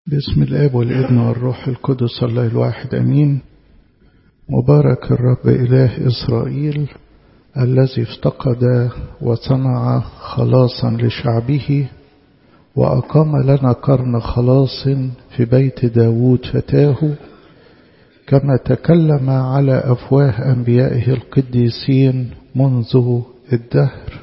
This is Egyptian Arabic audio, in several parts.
باسم الاب والابن والروح القدس الله الواحد امين مبارك الرب اله اسرائيل الذي افتقد وصنع خلاصا لشعبه واقام لنا قرن خلاص في بيت داود فتاه كما تكلم على افواه انبيائه القديسين منذ الدهر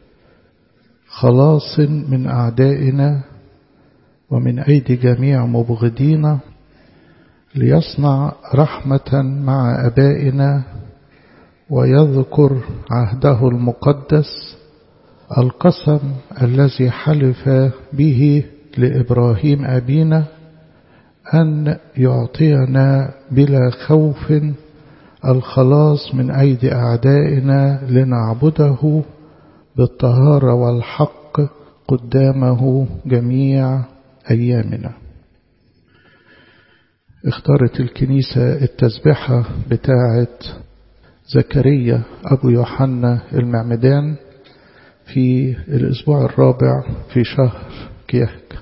خلاص من اعدائنا ومن أيدي جميع مبغضين ليصنع رحمة مع أبائنا ويذكر عهده المقدس القسم الذي حلف به لإبراهيم أبينا أن يعطينا بلا خوف الخلاص من أيدي أعدائنا لنعبده بالطهارة والحق قدامه جميع أيامنا اختارت الكنيسة التسبحة بتاعة زكريا أبو يوحنا المعمدان في الأسبوع الرابع في شهر كياك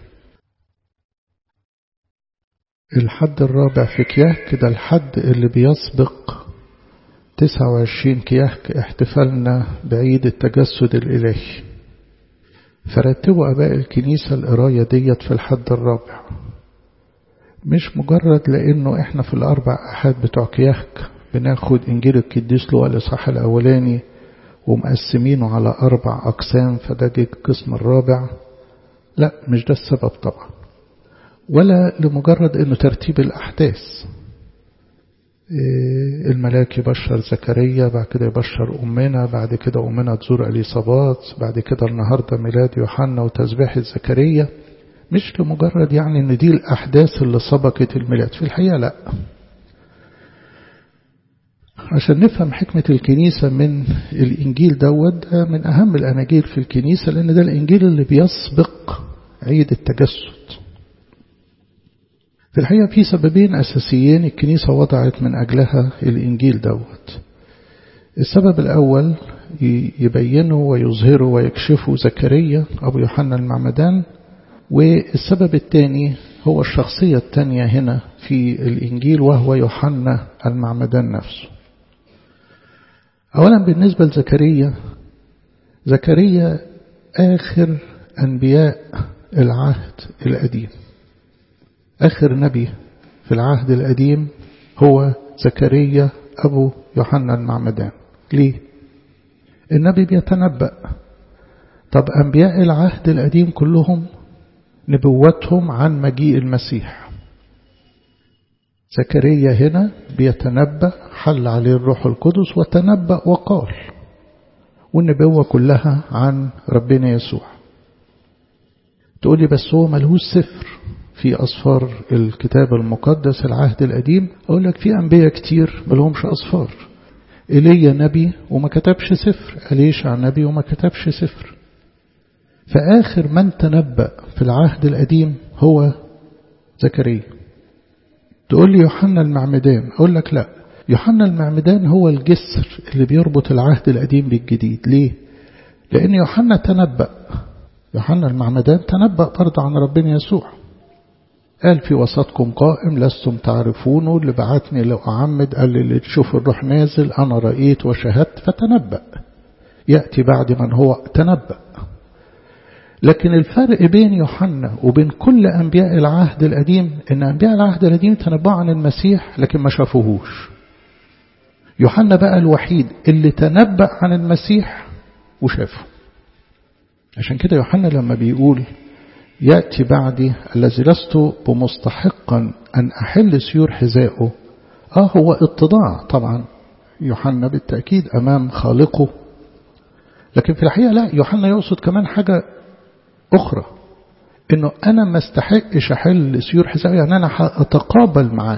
الحد الرابع في كياك ده الحد اللي بيسبق 29 كياك احتفالنا بعيد التجسد الإلهي فرتبوا أباء الكنيسة القراية ديت في الحد الرابع مش مجرد لأنه إحنا في الأربع أحد بتوع كياك بناخد إنجيل القديس له الإصحاح الأولاني ومقسمينه على أربع أقسام فده جه القسم الرابع لا مش ده السبب طبعا ولا لمجرد إنه ترتيب الأحداث الملاك يبشر زكريا بعد كده يبشر أمنا بعد كده أمنا تزور أليصابات بعد كده النهاردة ميلاد يوحنا وتسبيحة زكريا مش لمجرد يعني ان دي الأحداث اللي سبقت الميلاد في الحقيقة لا عشان نفهم حكمة الكنيسة من الإنجيل دوت ده من أهم الأناجيل في الكنيسة لأن ده الإنجيل اللي بيسبق عيد التجسد في الحقيقة في سببين أساسيين الكنيسة وضعت من أجلها الإنجيل دوت السبب الأول يبينوا ويظهروا ويكشفوا زكريا أبو يوحنا المعمدان والسبب الثاني هو الشخصية الثانية هنا في الإنجيل وهو يوحنا المعمدان نفسه أولا بالنسبة لزكريا زكريا آخر أنبياء العهد القديم آخر نبي في العهد القديم هو زكريا أبو يوحنا المعمدان ليه؟ النبي بيتنبأ طب أنبياء العهد القديم كلهم نبوتهم عن مجيء المسيح زكريا هنا بيتنبأ حل عليه الروح القدس وتنبأ وقال والنبوة كلها عن ربنا يسوع تقولي بس هو ملهوش سفر في أصفار الكتاب المقدس العهد القديم أقول لك في أنبياء كتير ملهمش أصفار إيليا نبي وما كتبش سفر أليشع نبي وما كتبش سفر فآخر من تنبأ في العهد القديم هو زكريا تقول لي يوحنا المعمدان أقول لك لا يوحنا المعمدان هو الجسر اللي بيربط العهد القديم بالجديد ليه؟ لأن يوحنا تنبأ يوحنا المعمدان تنبأ برضه عن ربنا يسوع قال في وسطكم قائم لستم تعرفونه اللي بعتني لو أعمد قال لي اللي تشوف الروح نازل أنا رأيت وشهدت فتنبأ يأتي بعد من هو تنبأ لكن الفرق بين يوحنا وبين كل أنبياء العهد القديم إن أنبياء العهد القديم تنبأوا عن المسيح لكن ما شافوهوش يوحنا بقى الوحيد اللي تنبأ عن المسيح وشافه عشان كده يوحنا لما بيقول يأتي بعدي الذي لست بمستحقا أن أحل سيور حذائه آه هو اتضاع طبعا يوحنا بالتأكيد أمام خالقه لكن في الحقيقة لا يوحنا يقصد كمان حاجة أخرى إنه أنا ما استحقش أحل سيور حذائه يعني أنا أتقابل معاه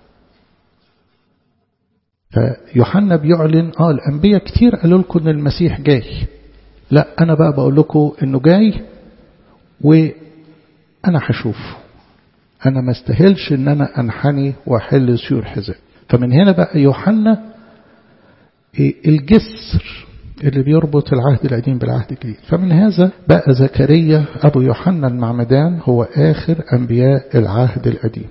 فيوحنا بيعلن آه الأنبياء كتير قالوا لكم إن المسيح جاي لا أنا بقى بقول لكم إنه جاي وأنا هشوفه أنا ما استاهلش إن أنا أنحني وأحل سيور حذاء فمن هنا بقى يوحنا الجسر اللي بيربط العهد القديم بالعهد الجديد فمن هذا بقى زكريا أبو يوحنا المعمدان هو آخر أنبياء العهد القديم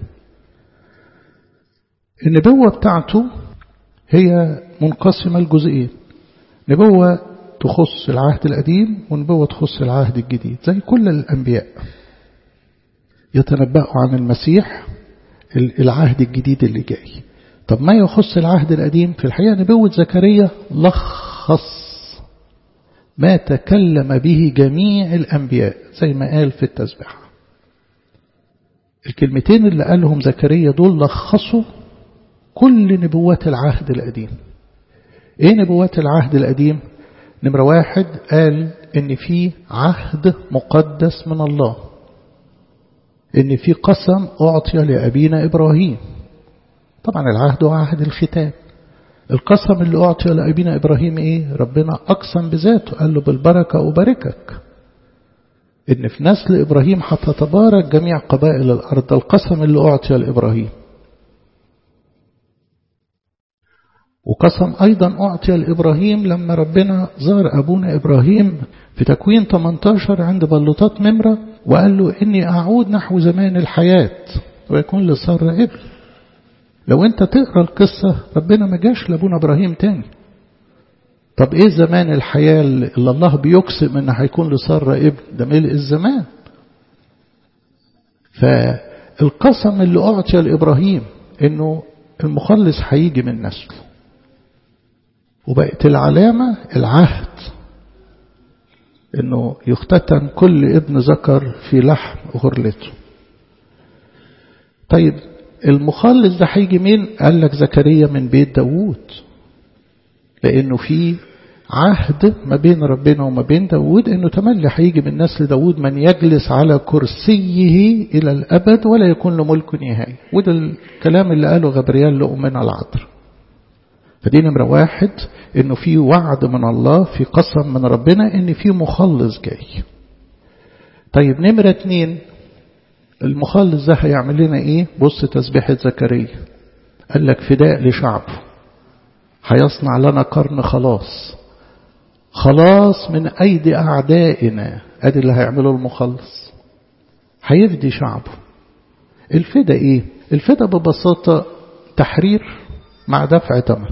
النبوة بتاعته هي منقسمة لجزئين نبوة تخص العهد القديم ونبوة تخص العهد الجديد زي كل الأنبياء يتنبأوا عن المسيح العهد الجديد اللي جاي طب ما يخص العهد القديم في الحقيقة نبوة زكريا لخص ما تكلم به جميع الأنبياء زي ما قال في التسبيح الكلمتين اللي قالهم زكريا دول لخصوا كل نبوات العهد القديم ايه نبوات العهد القديم نمرة واحد قال ان في عهد مقدس من الله ان في قسم اعطي لابينا ابراهيم طبعا العهد هو عهد الختان القسم اللي اعطي لابينا ابراهيم ايه ربنا اقسم بذاته قال له بالبركه اباركك ان في نسل ابراهيم هتتبارك جميع قبائل الارض القسم اللي اعطي لابراهيم وقسم أيضا أعطي لإبراهيم لما ربنا زار أبونا إبراهيم في تكوين 18 عند بلوطات ممرة وقال له إني أعود نحو زمان الحياة ويكون لسارة ابن لو أنت تقرأ القصة ربنا ما جاش لأبونا إبراهيم تاني طب إيه زمان الحياة اللي الله بيقسم إن هيكون لسارة ابن ده ملء الزمان فالقسم اللي أعطي لإبراهيم إنه المخلص هيجي من نسله وبقت العلامة العهد انه يختتن كل ابن ذكر في لحم غرلته طيب المخلص ده هيجي مين قال لك زكريا من بيت داوود لانه في عهد ما بين ربنا وما بين داوود انه تملي هيجي من نسل داوود من يجلس على كرسيه الى الابد ولا يكون له ملك نهائي وده الكلام اللي قاله غبريال لأمنا العذراء فدي نمرة واحد انه في وعد من الله في قسم من ربنا ان في مخلص جاي طيب نمرة اتنين المخلص ده هيعمل لنا ايه بص تسبيحة زكريا قال لك فداء لشعبه هيصنع لنا قرن خلاص خلاص من ايدي اعدائنا ادي اللي هيعمله المخلص هيفدي شعبه الفدا ايه الفدا ببساطة تحرير مع دفع ثمن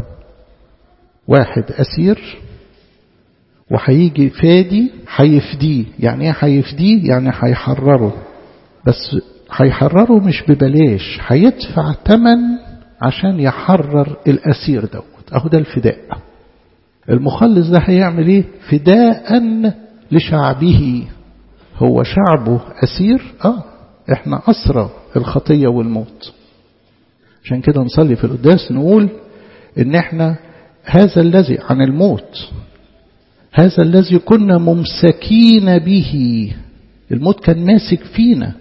واحد أسير وهيجي فادي هيفديه يعني ايه هيفديه يعني هيحرره بس هيحرره مش ببلاش هيدفع ثمن عشان يحرر الأسير دوت أهو ده الفداء المخلص ده هيعمل ايه فداء لشعبه هو شعبه أسير اه احنا أسرى الخطية والموت عشان كده نصلي في القداس نقول ان احنا هذا الذي عن الموت هذا الذي كنا ممسكين به الموت كان ماسك فينا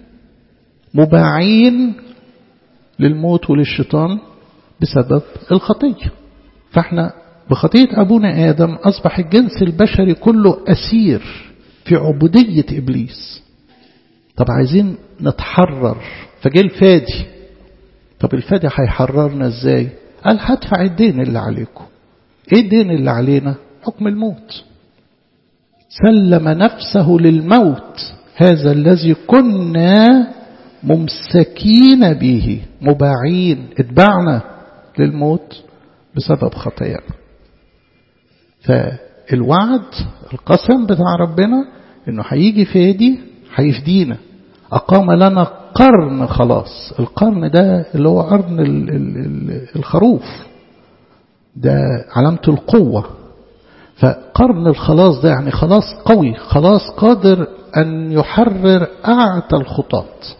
مباعين للموت وللشيطان بسبب الخطية فاحنا بخطية أبونا آدم أصبح الجنس البشري كله أسير في عبودية إبليس طب عايزين نتحرر فجه الفادي طب الفادي هيحررنا ازاي قال هدفع الدين اللي عليكم ايه الدين اللي علينا حكم الموت سلم نفسه للموت هذا الذي كنا ممسكين به مباعين اتبعنا للموت بسبب خطايانا فالوعد القسم بتاع ربنا انه هيجي فادي هيفدينا اقام لنا قرن خلاص القرن ده اللي هو قرن الخروف ده علامة القوة فقرن الخلاص ده يعني خلاص قوي خلاص قادر أن يحرر أعتى الخطاط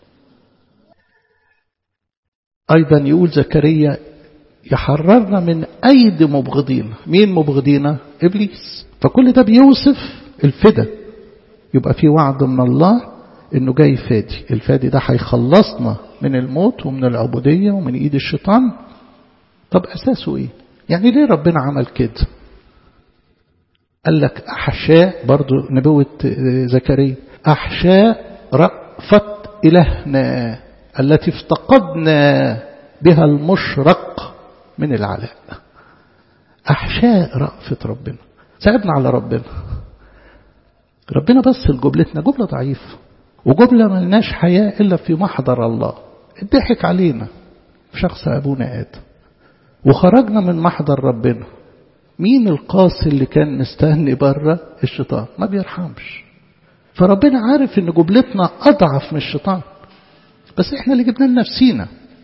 أيضا يقول زكريا يحررنا من أيدي مبغضين مين مبغضين إبليس فكل ده بيوصف الفدا يبقى في وعد من الله انه جاي فادي الفادي ده هيخلصنا من الموت ومن العبودية ومن ايد الشيطان طب اساسه ايه يعني ليه ربنا عمل كده قال لك احشاء برضو نبوة زكريا احشاء رأفة الهنا التي افتقدنا بها المشرق من العلاء احشاء رأفة ربنا صعبنا على ربنا ربنا بس لجبلتنا جبلة ضعيفة وجبلة ملناش حياة إلا في محضر الله اتضحك علينا في شخص أبونا آدم وخرجنا من محضر ربنا مين القاسي اللي كان مستني بره الشيطان ما بيرحمش فربنا عارف ان جبلتنا اضعف من الشيطان بس احنا اللي جبنا لنفسينا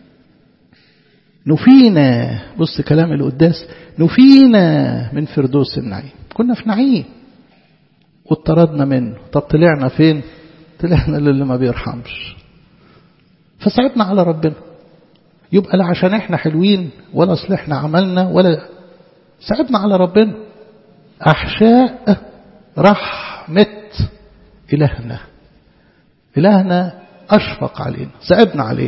نفينا بص كلام القداس نفينا من فردوس النعيم كنا في نعيم واطردنا منه طب طلعنا فين طلعنا للي ما بيرحمش فصعبنا على ربنا يبقى لا عشان احنا حلوين ولا اصل احنا عملنا ولا صعبنا على ربنا احشاء رحمه إلهنا إلهنا أشفق علينا صعبنا عليه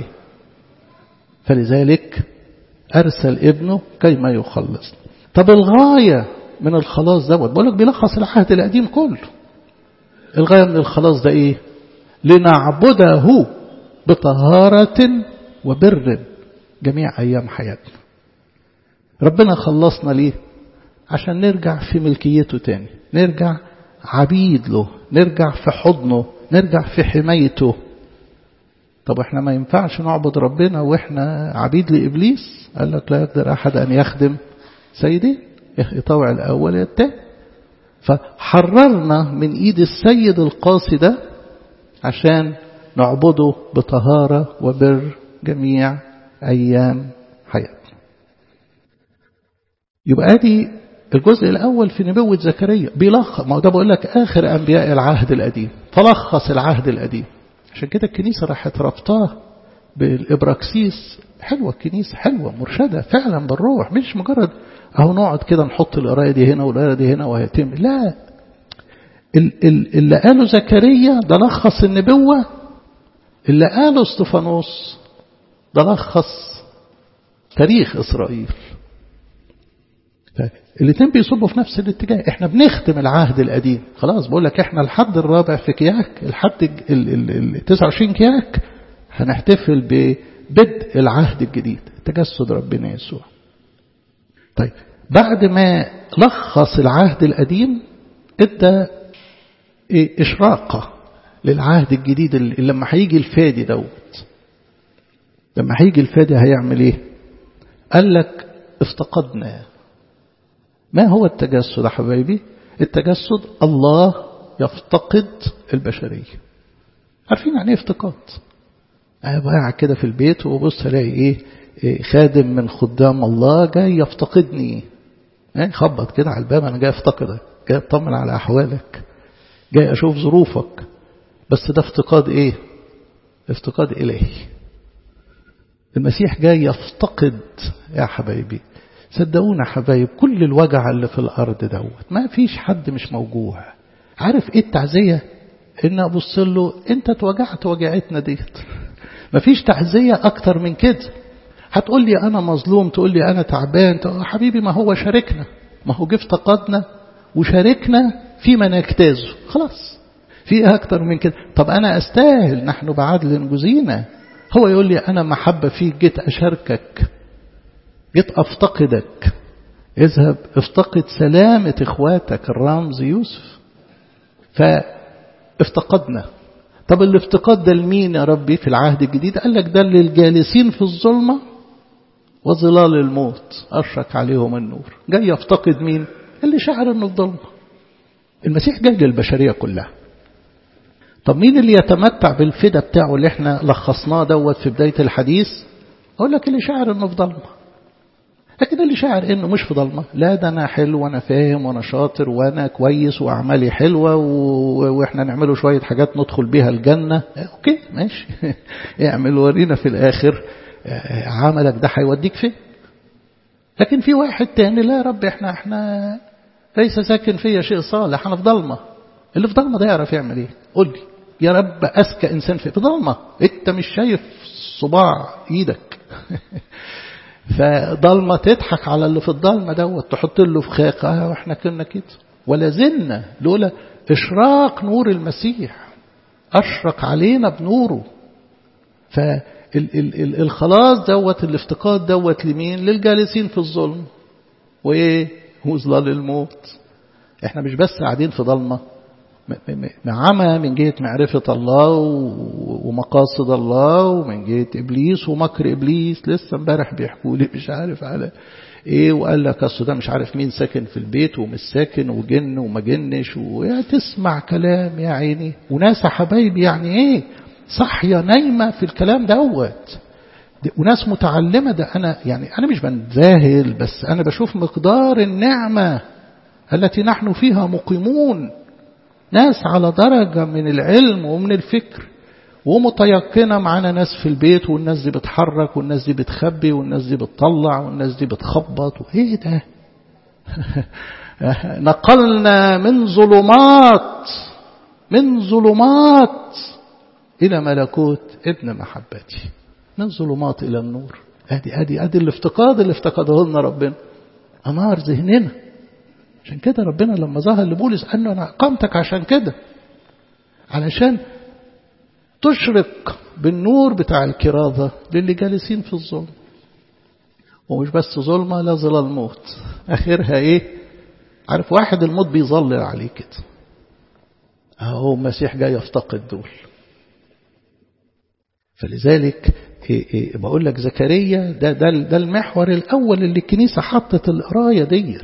فلذلك أرسل ابنه كيما يخلص طب الغاية من الخلاص دوت بقول لك بيلخص العهد القديم كله الغاية من الخلاص ده إيه لنعبده بطهارة وبر جميع أيام حياتنا ربنا خلصنا ليه عشان نرجع في ملكيته تاني نرجع عبيد له نرجع في حضنه نرجع في حمايته طب احنا ما ينفعش نعبد ربنا واحنا عبيد لإبليس قال لك لا يقدر أحد أن يخدم سيدين يطوع الأول التاني فحررنا من إيد السيد القاسي ده عشان نعبده بطهارة وبر جميع أيام حياتنا يبقى دي الجزء الأول في نبوة زكريا بيلخص ما هو ده بقول لك آخر أنبياء العهد القديم فلخص العهد القديم عشان كده الكنيسة راحت ربطاه بالإبراكسيس حلوة الكنيسة حلوة مرشدة فعلا بالروح مش مجرد أهو نقعد كده نحط القراية دي هنا والقراية دي هنا وهيتم لا اللي قاله زكريا ده لخص النبوة اللي قاله استفانوس ده لخص تاريخ إسرائيل الاثنين بيصبوا في نفس الاتجاه احنا بنختم العهد القديم خلاص بقول لك احنا الحد الرابع في كياك الحد ال 29 كياك هنحتفل ببدء العهد الجديد تجسد ربنا يسوع طيب بعد ما لخص العهد القديم ادى ايه اشراقة للعهد الجديد اللي لما هيجي الفادي دوت لما هيجي الفادي هيعمل ايه قال لك افتقدنا ما هو التجسد يا حبايبي التجسد الله يفتقد البشرية عارفين يعني ايه افتقاد أنا قاعد كده في البيت وبص الاقي ايه, إيه خادم من خدام الله جاي يفتقدني ايه خبط كده على الباب انا جاي افتقدك جاي اطمن على احوالك جاي اشوف ظروفك بس ده افتقاد ايه افتقاد الهي المسيح جاي يفتقد يا حبايبي صدقونا حبايب كل الوجع اللي في الأرض دوت ما فيش حد مش موجوع عارف ايه التعزية ان ابص له انت اتوجعت وجعتنا ديت ما فيش تعزية اكتر من كده هتقول لي انا مظلوم تقول لي انا تعبان تقول حبيبي ما هو شاركنا ما هو جه افتقدنا وشاركنا فيما نجتازه خلاص في اكتر من كده طب انا استاهل نحن بعدل جزينا هو يقول لي انا محبة فيك جيت اشاركك جيت أفتقدك اذهب افتقد سلامة إخواتك الرمز يوسف فافتقدنا طب الافتقاد ده لمين يا ربي في العهد الجديد قال لك ده للجالسين في الظلمة وظلال الموت أشرك عليهم النور جاي يفتقد مين اللي شعر انه في ظلمة المسيح جاي للبشرية كلها طب مين اللي يتمتع بالفدا بتاعه اللي احنا لخصناه دوت في بداية الحديث اقول لك اللي شعر انه في ظلمه لكن اللي شاعر انه مش في ضلمه لا ده انا حلو وانا فاهم وانا شاطر وانا كويس واعمالي حلوه و... واحنا نعمله شويه حاجات ندخل بيها الجنه اوكي ماشي اعمل ورينا في الاخر عملك ده هيوديك فين لكن في واحد تاني لا يا رب احنا احنا ليس ساكن فيا شيء صالح انا في ضلمه اللي في ضلمه ده يعرف يعمل ايه قول لي يا رب اذكى انسان في ضلمه انت مش شايف صباع ايدك فضلمة تضحك على اللي في الضلمة دوت تحط له في خاقة واحنا كنا كده ولا زلنا لولا إشراق نور المسيح أشرق علينا بنوره فالخلاص دوت الافتقاد دوت لمين للجالسين في الظلم وإيه وظلال الموت احنا مش بس قاعدين في ضلمة عمى من جهة معرفة الله ومقاصد الله ومن جهة إبليس ومكر إبليس لسه امبارح بيحكوا لي مش عارف على ايه وقال لك اصل ده مش عارف مين ساكن في البيت ومش ساكن وجن وما جنش وتسمع كلام يا عيني وناس حبايبي يعني ايه صحية نايمة في الكلام دوت وناس متعلمة ده أنا يعني أنا مش بنذاهل بس أنا بشوف مقدار النعمة التي نحن فيها مقيمون ناس على درجة من العلم ومن الفكر ومتيقنة معانا ناس في البيت والناس دي بتحرك والناس دي بتخبي والناس دي بتطلع والناس دي بتخبط وايه ده نقلنا من ظلمات من ظلمات إلى ملكوت ابن محبتي من ظلمات إلى النور ادي ادي ادي الافتقاد اللي افتقده لنا ربنا أنار ذهننا عشان كده ربنا لما ظهر لبولس قال له أنا أقامتك عشان كده علشان تشرق بالنور بتاع الكرازة للي جالسين في الظلم ومش بس ظلمة لا ظلال الموت آخرها إيه عارف واحد الموت بيظلل عليه كده أهو المسيح جاي يفتقد دول فلذلك إيه إيه بقول لك زكريا ده, ده, ده المحور الأول اللي الكنيسة حطت القراية ديت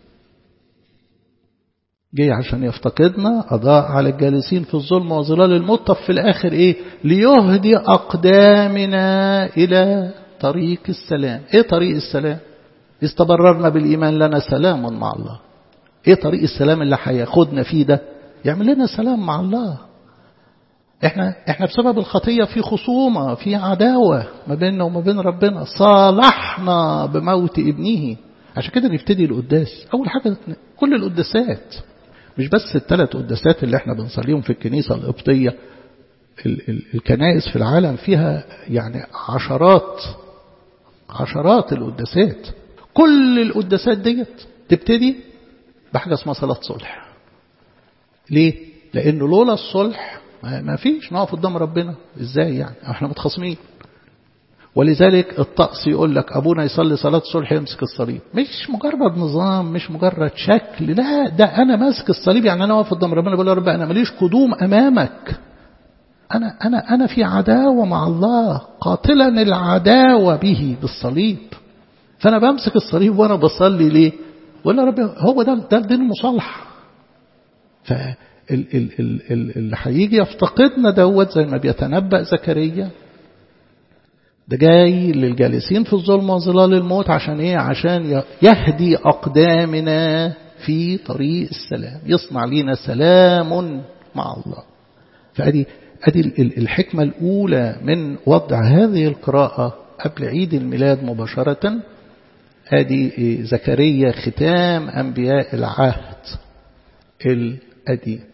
جاي عشان يفتقدنا أضاء على الجالسين في الظلم وظلال الموت طب في الآخر إيه ليهدي أقدامنا إلى طريق السلام إيه طريق السلام استبررنا بالإيمان لنا سلام مع الله إيه طريق السلام اللي هياخدنا فيه ده يعمل لنا سلام مع الله احنا احنا بسبب الخطيه في خصومه في عداوه ما بيننا وما بين ربنا صالحنا بموت ابنه عشان كده نبتدي القداس اول حاجه كل القداسات مش بس الثلاث قداسات اللي احنا بنصليهم في الكنيسه القبطيه ال ال الكنائس في العالم فيها يعني عشرات عشرات القداسات كل القداسات ديت تبتدي بحاجه اسمها صلاه صلح ليه لانه لولا الصلح ما فيش نقف قدام ربنا ازاي يعني احنا متخاصمين ولذلك الطقس يقول لك ابونا يصلي صلاه الصلح يمسك الصليب مش مجرد نظام مش مجرد شكل لا ده انا ماسك الصليب يعني انا واقف قدام ربنا بقول يا رب انا ماليش قدوم امامك انا انا انا في عداوه مع الله قاتلا العداوه به بالصليب فانا بمسك الصليب وانا بصلي ليه ولا رب هو ده ده دين المصالحه ف اللي هيجي يفتقدنا دوت زي ما بيتنبأ زكريا ده جاي للجالسين في الظلم وظلال الموت عشان ايه عشان يهدي أقدامنا في طريق السلام يصنع لنا سلام مع الله فأدي أدي الحكمة الأولى من وضع هذه القراءة قبل عيد الميلاد مباشرة أدي زكريا ختام أنبياء العهد القديم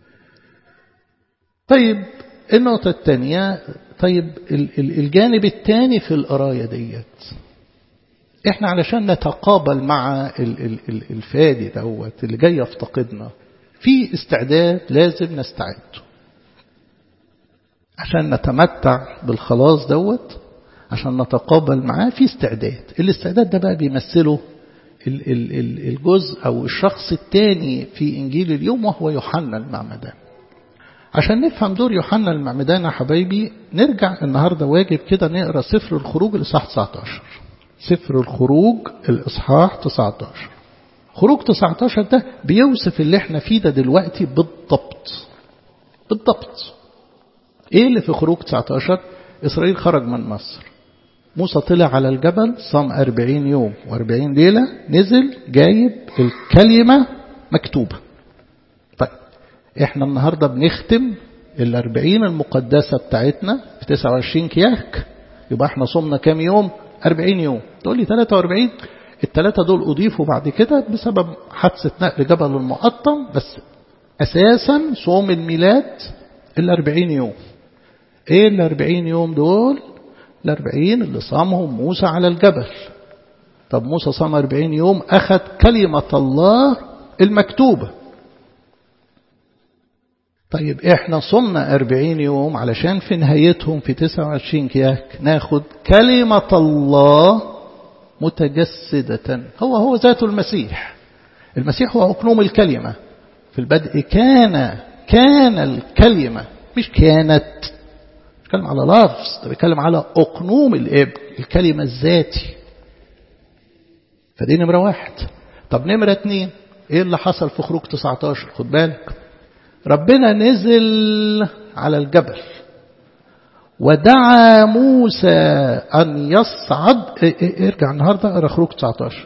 طيب النقطة الثانية طيب الجانب الثاني في القراية ديت احنا علشان نتقابل مع الفادي دوت اللي جاي يفتقدنا في استعداد لازم نستعد عشان نتمتع بالخلاص دوت عشان نتقابل معاه في استعداد الاستعداد ده بقى بيمثله الجزء أو الشخص الثاني في إنجيل اليوم وهو يوحنا المعمدان عشان نفهم دور يوحنا المعمدان يا حبايبي نرجع النهارده واجب كده نقرا سفر الخروج الاصحاح 19 سفر الخروج الاصحاح 19 خروج 19 ده بيوصف اللي احنا فيه ده دلوقتي بالضبط بالضبط ايه اللي في خروج 19 اسرائيل خرج من مصر موسى طلع على الجبل صام أربعين يوم وأربعين ليلة نزل جايب الكلمة مكتوبة طيب احنا النهاردة بنختم الأربعين المقدسة بتاعتنا في 29 كياك يبقى احنا صمنا كام يوم 40 يوم تقول لي 43 الثلاثة دول أضيفوا بعد كده بسبب حادثة نقل جبل المقطم بس أساسا صوم الميلاد الأربعين يوم ايه الأربعين يوم دول الأربعين اللي صامهم موسى على الجبل طب موسى صام أربعين يوم أخذ كلمة الله المكتوبة طيب احنا صمنا أربعين يوم علشان في نهايتهم في تسعة وعشرين كياك ناخد كلمة الله متجسدة هو هو ذات المسيح المسيح هو أقنوم الكلمة في البدء كان كان الكلمة مش كانت بيتكلم على لفظ ده بيتكلم على أقنوم الابن الكلمة الذاتي فدي نمرة واحد طب نمرة اتنين ايه اللي حصل في خروج 19 خد بالك ربنا نزل على الجبل ودعا موسى أن يصعد ارجع النهاردة اقرا خروج 19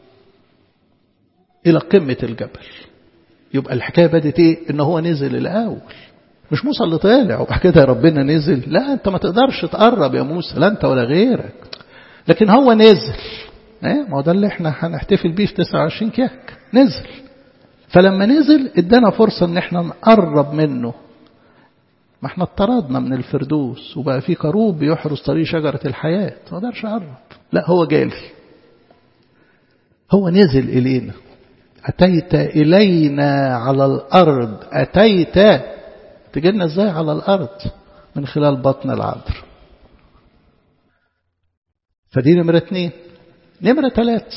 إلى قمة الجبل يبقى الحكاية بدت إيه إن هو نزل الأول مش موسى اللي طالع وبعد كده ربنا نزل لا أنت ما تقدرش تقرب يا موسى لا أنت ولا غيرك لكن هو نزل ايه ما هو ده اللي احنا هنحتفل بيه في 29 كياك نزل فلما نزل ادانا فرصة ان احنا نقرب منه ما احنا اطردنا من الفردوس وبقى في كروب بيحرس طريق شجرة الحياة ما اقدرش اقرب لا هو جالي هو نزل الينا اتيت الينا على الارض اتيت تجينا ازاي على الارض من خلال بطن العذر فدي نمرة اتنين نمرة ثلاث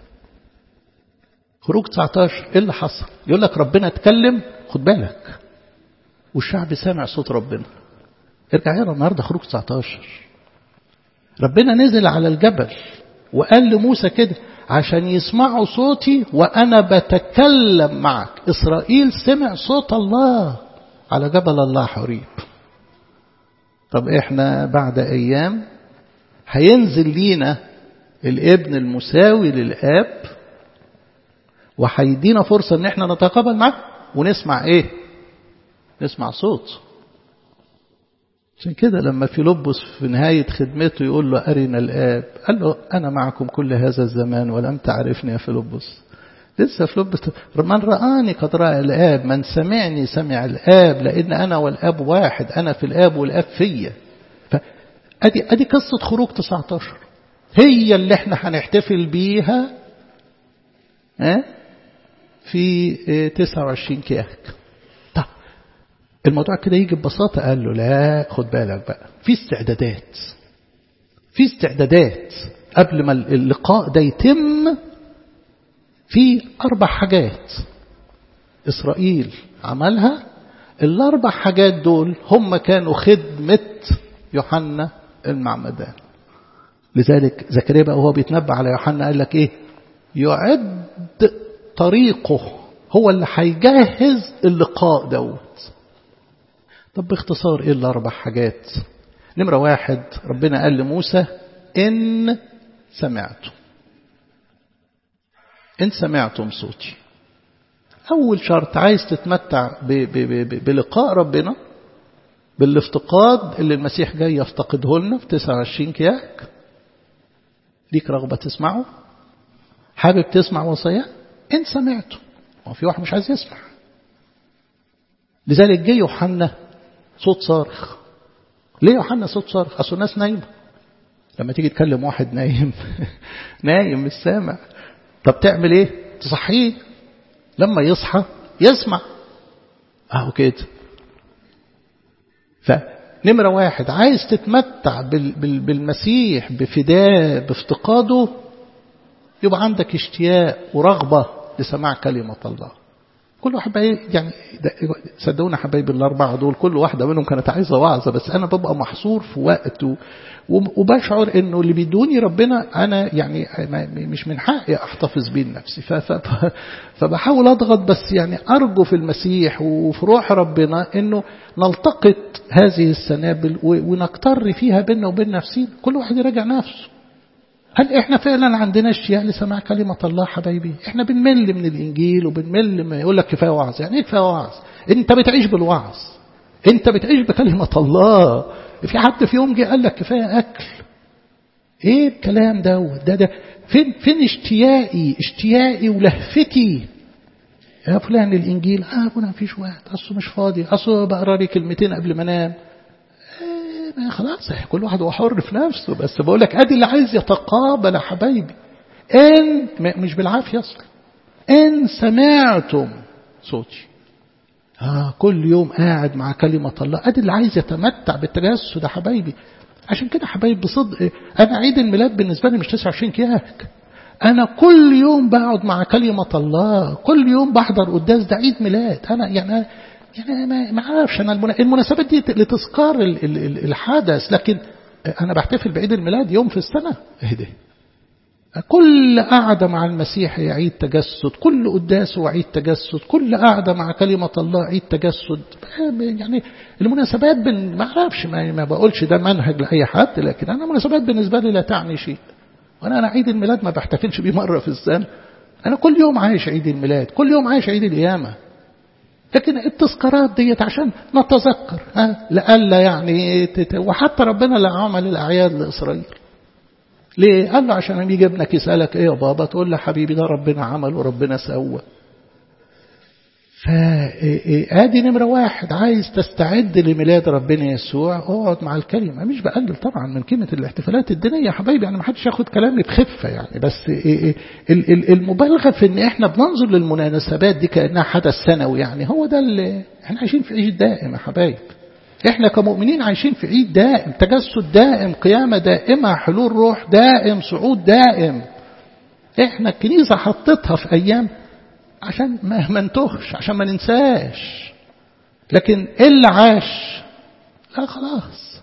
خروج 19 ايه اللي حصل يقول لك ربنا اتكلم خد بالك والشعب سامع صوت ربنا ارجع يقرا النهارده خروج 19 ربنا نزل على الجبل وقال لموسى كده عشان يسمعوا صوتي وانا بتكلم معك اسرائيل سمع صوت الله على جبل الله حريب طب احنا بعد ايام هينزل لينا الابن المساوي للاب وهيدينا فرصة ان احنا نتقابل معاه ونسمع ايه نسمع صوت عشان كده لما فيلبس في نهاية خدمته يقول له أرنا الآب قال له أنا معكم كل هذا الزمان ولم تعرفني يا فيلبس لسه فيلبس من رآني قد رأى الآب من سمعني سمع الآب لأن أنا والآب واحد أنا في الآب والآب فيا فأدي أدي قصة خروج 19 هي اللي احنا هنحتفل بيها اه في 29 كياك طب الموضوع كده يجي ببساطة قال له لا خد بالك بقى في استعدادات في استعدادات قبل ما اللقاء ده يتم في أربع حاجات إسرائيل عملها الأربع حاجات دول هم كانوا خدمة يوحنا المعمدان لذلك زكريا بقى وهو بيتنبأ على يوحنا قال لك ايه يعد طريقه هو اللي هيجهز اللقاء دوت طب باختصار ايه الاربع حاجات نمرة واحد ربنا قال لموسى ان سمعتم ان سمعتم صوتي اول شرط عايز تتمتع ب ب ب بلقاء ربنا بالافتقاد اللي المسيح جاي يفتقده لنا في 29 كياك ليك رغبة تسمعه حابب تسمع وصية إن سمعته ما في واحد مش عايز يسمع لذلك جه يوحنا صوت صارخ ليه يوحنا صوت صارخ أصل الناس نايمة لما تيجي تكلم واحد نايم نايم مش سامع طب تعمل ايه تصحيه لما يصحى يسمع اهو كده فنمرة واحد عايز تتمتع بالمسيح بفداه بافتقاده يبقى عندك اشتياق ورغبة لسماع كلمة الله كل واحد بقى يعني صدقونا حبايبي الأربعة دول كل واحدة منهم كانت عايزة وعظة بس أنا ببقى محصور في وقت وبشعر إنه اللي بيدوني ربنا أنا يعني مش من حقي أحتفظ بيه لنفسي فبحاول أضغط بس يعني أرجو في المسيح وفي روح ربنا إنه نلتقط هذه السنابل ونكتر فيها بيننا وبين نفسينا كل واحد يراجع نفسه هل احنا فعلا عندنا اشتياق لسماع كلمة الله حبايبي احنا بنمل من الانجيل وبنمل ما يقول لك كفاية وعظ يعني ايه كفاية وعظ انت بتعيش بالوعظ انت بتعيش بكلمة الله في حد في يوم جه قال لك كفاية اكل ايه الكلام ده ده ده فين فين اشتياقي اشتياقي ولهفتي يا فلان الانجيل اه ابونا مفيش وقت اصله مش فاضي اصله بقرا لي كلمتين قبل ما انام خلاص كل واحد هو حر في نفسه بس بقول لك ادي اللي عايز يتقابل يا حبايبي ان مش بالعافيه اصلا ان سمعتم صوتي آه كل يوم قاعد مع كلمة الله ادي اللي عايز يتمتع بالتجسد يا حبايبي عشان كده حبايبي بصدق انا عيد الميلاد بالنسبة لي مش 29 كياك أنا كل يوم بقعد مع كلمة الله كل يوم بحضر قداس ده عيد ميلاد أنا يعني يعني ما ما اعرفش أنا المناسبات دي لتذكار الحدث لكن أنا بحتفل بعيد الميلاد يوم في السنة إيه ده كل قعدة مع المسيح هي عيد تجسد كل قداس هو عيد تجسد كل قعدة مع كلمة الله عيد تجسد يعني المناسبات بن... ما أعرفش ما, ما بقولش ده منهج لأي حد لكن أنا المناسبات بالنسبة لي لا تعني شيء وأنا أنا عيد الميلاد ما بحتفلش بيه مرة في السنة أنا كل يوم عايش عيد الميلاد كل يوم عايش عيد القيامة لكن التذكارات ديت عشان نتذكر ها لألا يعني تت... وحتى ربنا اللي عمل الأعياد لإسرائيل ليه؟ قال له عشان لما يجي ابنك يسألك ايه يا بابا تقول له حبيبي ده ربنا عمل وربنا سوى فادي نمرة واحد عايز تستعد لميلاد ربنا يسوع اقعد مع الكلمة مش بقلل طبعا من قيمة الاحتفالات الدينية يا حبايبي يعني ما حدش ياخد كلامي بخفة يعني بس المبالغة في ان احنا بننظر للمناسبات دي كأنها حدث سنوي يعني هو ده اللي احنا عايشين في عيد دائم يا حبايب احنا كمؤمنين عايشين في عيد دائم تجسد دائم قيامة دائمة حلول روح دائم صعود دائم احنا الكنيسة حطتها في ايام عشان ما ننتهش عشان ما ننساش لكن اللي عاش لا خلاص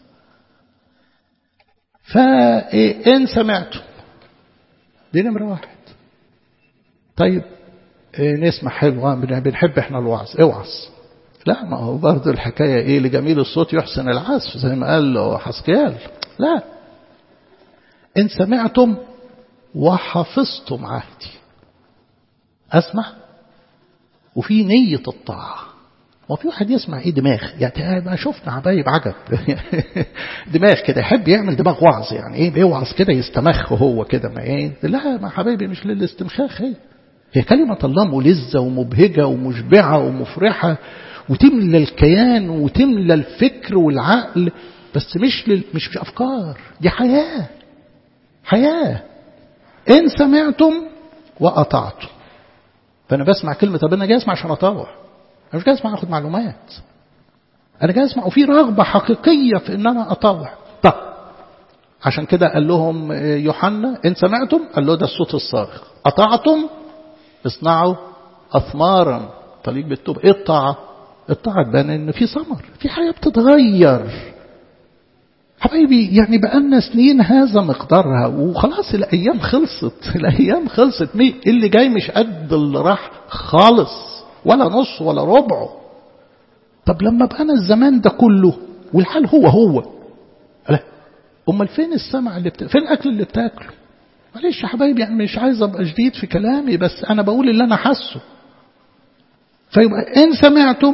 فإن سمعتم دي نمرة واحد طيب نسمع حلوة بنحب احنا الوعظ اوعظ لا ما هو برضه الحكاية ايه لجميل الصوت يحسن العزف زي ما قال له حسكيال لا إن سمعتم وحفظتم عهدي أسمع وفي نية الطاعة وفي واحد يسمع ايه دماغ يعني ما شفنا حبايب عجب دماغ كده يحب يعمل دماغ وعظ يعني ايه بيوعظ كده يستمخ هو كده ما ايه لا ما حبايبي مش للاستمخاخ هي هي كلمة الله ملزة ومبهجة ومشبعة ومفرحة وتملى الكيان وتملى الفكر والعقل بس مش لل... مش مش أفكار دي حياة حياة إن سمعتم وأطعتم فأنا بسمع كلمة طب أنا جاي أسمع عشان أطاوع أنا مش جاي أسمع أخد معلومات أنا جاي أسمع وفي رغبة حقيقية في إن أنا أطاوع طب عشان كده قال لهم يوحنا إن سمعتم قال له ده الصوت الصارخ أطعتم اصنعوا أثمارا طليق بالتوبة إيه الطاعة الطاعة تبان إن في ثمر في حياة بتتغير حبايبي يعني بقالنا سنين هذا مقدارها وخلاص الأيام خلصت الأيام خلصت مين اللي جاي مش قد اللي راح خالص ولا نص ولا ربعه طب لما بقانا الزمان ده كله والحال هو هو لا امال فين السمع اللي بت... فين الاكل اللي بتاكله معلش يا حبايبي يعني مش عايز ابقى شديد في كلامي بس انا بقول اللي انا حاسه فيبقى ان سمعتم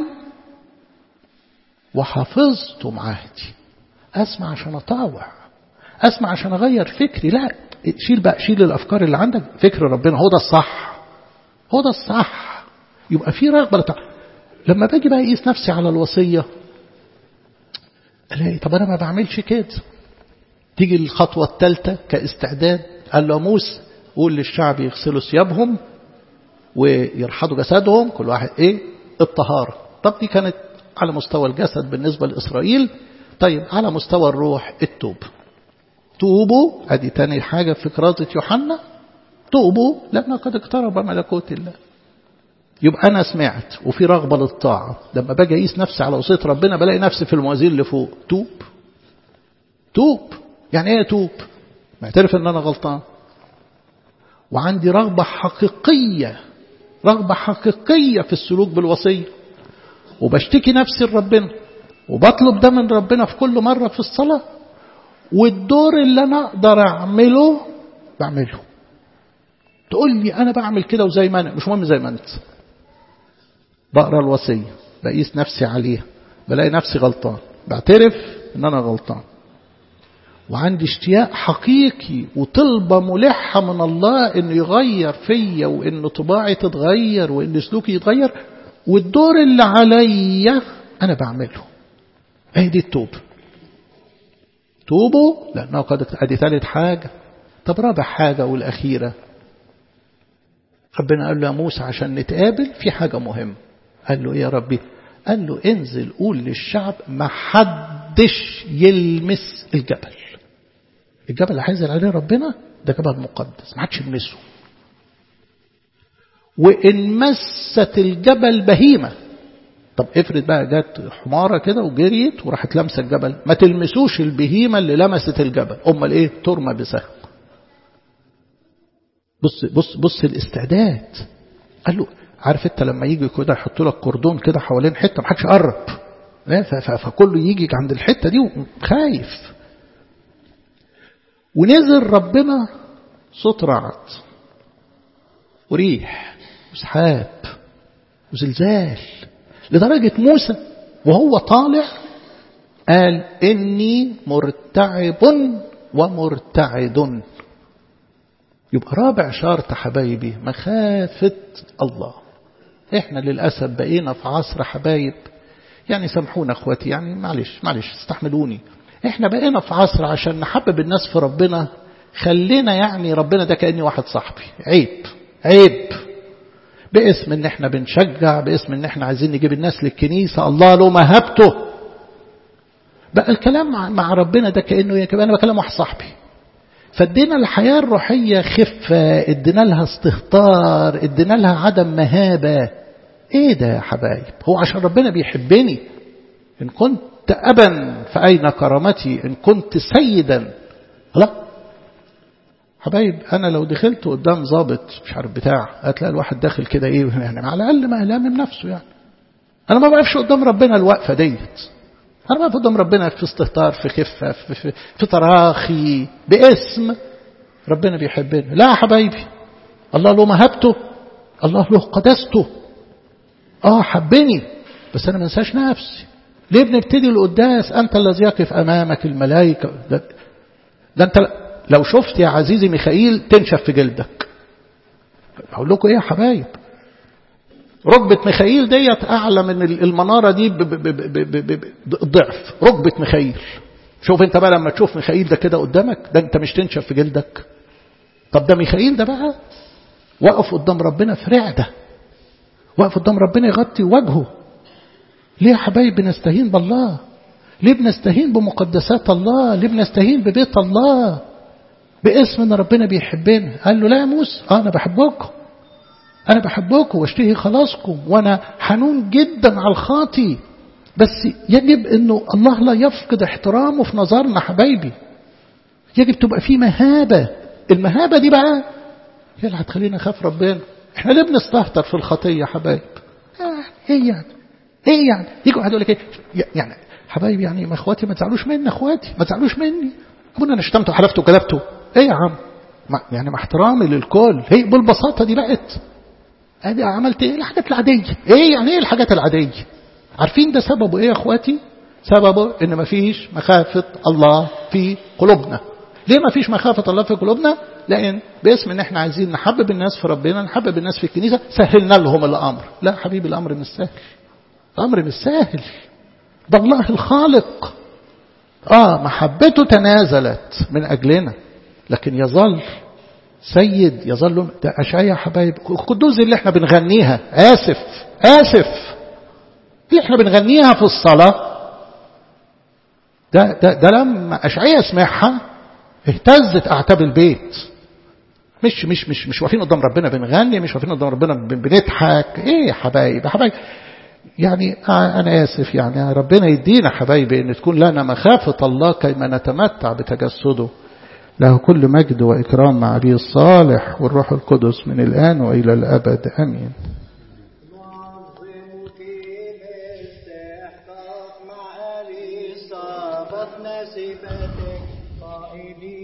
وحفظتم عهدي اسمع عشان اطاوع اسمع عشان اغير فكري لا شيل بقى شيل الافكار اللي عندك فكر ربنا هو ده الصح هو ده الصح يبقى في رغبه لطاوع. لما باجي بقى اقيس نفسي على الوصيه الاقي طب انا ما بعملش كده تيجي الخطوه الثالثه كاستعداد قال له موسى قول للشعب يغسلوا ثيابهم ويرحضوا جسدهم كل واحد ايه الطهاره طب دي كانت على مستوى الجسد بالنسبه لاسرائيل طيب على مستوى الروح التوب توبوا ادي تاني حاجه في كرازه يوحنا توبوا لان قد اقترب ملكوت الله يبقى انا سمعت وفي رغبه للطاعه لما باجي اقيس نفسي على وصيه ربنا بلاقي نفسي في الموازين اللي فوق توب توب يعني ايه توب معترف ان انا غلطان وعندي رغبه حقيقيه رغبه حقيقيه في السلوك بالوصيه وبشتكي نفسي لربنا وبطلب ده من ربنا في كل مرة في الصلاة والدور اللي أنا أقدر أعمله بعمله تقول لي أنا بعمل كده وزي ما أنا مش مهم زي ما أنت بقرأ الوصية بقيس نفسي عليها بلاقي نفسي غلطان بعترف إن أنا غلطان وعندي اشتياق حقيقي وطلبة ملحة من الله إنه يغير فيا وإن طباعي تتغير وإن سلوكي يتغير والدور اللي عليا أنا بعمله اهي دي التوبة توبوا لأنه قد ادي ثالث حاجة طب رابع حاجة والأخيرة ربنا قال له يا موسى عشان نتقابل في حاجة مهمة قال له إيه يا ربي قال له انزل قول للشعب ما حدش يلمس الجبل الجبل اللي هينزل عليه ربنا ده جبل مقدس ما حدش يلمسه وإن مست الجبل بهيمة طب افرض بقى جت حمارة كده وجريت وراحت لمسة الجبل ما تلمسوش البهيمة اللي لمست الجبل أمال إيه ترمى بسهم بص بص بص الاستعداد قال له عارف انت لما يجي كده يحط لك كردون كده حوالين حته ما حدش يقرب فكله يجي عند الحته دي خايف ونزل ربنا صوت رعد وريح وسحاب وزلزال لدرجة موسى وهو طالع قال إني مرتعب ومرتعد يبقى رابع شرط حبايبي مخافة الله احنا للأسف بقينا في عصر حبايب يعني سامحونا اخواتي يعني معلش معلش استحملوني احنا بقينا في عصر عشان نحبب الناس في ربنا خلينا يعني ربنا ده كأني واحد صاحبي عيب عيب باسم ان احنا بنشجع باسم ان احنا عايزين نجيب الناس للكنيسة الله له مهبته بقى الكلام مع ربنا ده كأنه يا انا بكلم واحد صاحبي فادينا الحياة الروحية خفة ادينا لها استهتار ادينا لها عدم مهابة ايه ده يا حبايب هو عشان ربنا بيحبني ان كنت أبا فأين كرامتي إن كنت سيدا لا حبايب أنا لو دخلت قدام ضابط مش عارف بتاع هتلاقي الواحد داخل كده إيه يعني على الأقل ما يلامم نفسه يعني أنا ما بعرفش قدام ربنا الوقفة ديت أنا ما قدام ربنا في استهتار في خفة في, في, في تراخي باسم ربنا بيحبني لا يا حبايبي الله له مهبته الله له قدسته اه حبني بس أنا ما انساش نفسي ليه بنبتدي القداس أنت الذي يقف أمامك الملائكة ده, ده أنت لو شفت يا عزيزي ميخائيل تنشف في جلدك أقول لكم إيه يا حبايب ركبة ميخائيل ديت أعلى من المنارة دي ضعف ركبة ميخائيل شوف انت بقى لما تشوف ميخائيل ده كده قدامك ده انت مش تنشف في جلدك طب ده ميخائيل ده بقى وقف قدام ربنا في رعدة وقف قدام ربنا يغطي وجهه ليه يا حبايب بنستهين بالله ليه بنستهين بمقدسات الله ليه بنستهين ببيت الله باسم ان ربنا بيحبنا قال له لا يا موسى آه انا بحبكم انا بحبكم واشتهي خلاصكم وانا حنون جدا على الخاطي بس يجب انه الله لا يفقد احترامه في نظرنا حبايبي يجب تبقى في مهابة المهابة دي بقى هي اللي هتخلينا نخاف ربنا احنا ليه بنستهتر في الخطية يا حبايب آه ايه يعني ايه يعني يجوا واحد يقول لك ايه يعني حبايبي يعني ما اخواتي ما تزعلوش مني اخواتي ما تزعلوش مني ابونا انا شتمته وحلفته وكذبته ايه يا عم ما يعني مع احترامي للكل هي بالبساطه دي بقت ادي عملت ايه الحاجات العاديه ايه يعني ايه الحاجات العاديه عارفين ده سببه ايه يا اخواتي سببه ان ما فيش مخافه الله في قلوبنا ليه ما فيش مخافه الله في قلوبنا لان باسم ان احنا عايزين نحبب الناس في ربنا نحبب الناس في الكنيسه سهلنا لهم الامر لا حبيبي الامر مش سهل الامر مش سهل ده الله الخالق اه محبته تنازلت من اجلنا لكن يظل سيد يظل ده أشعية حبايب القدوس اللي احنا بنغنيها آسف آسف اللي احنا بنغنيها في الصلاة ده, ده, ده لما أشعية سمعها اهتزت أعتاب البيت مش مش مش مش واقفين قدام ربنا بنغني مش واقفين قدام ربنا بنضحك ايه يا حبايب يا حبايب يعني أنا آسف يعني ربنا يدينا حبايبي أن تكون لنا مخافة الله كيما نتمتع بتجسده له كل مجد وإكرام مع أبي الصالح والروح القدس من الآن وإلى الأبد أمين استحقاق مع الإصابة نسبتك قائلين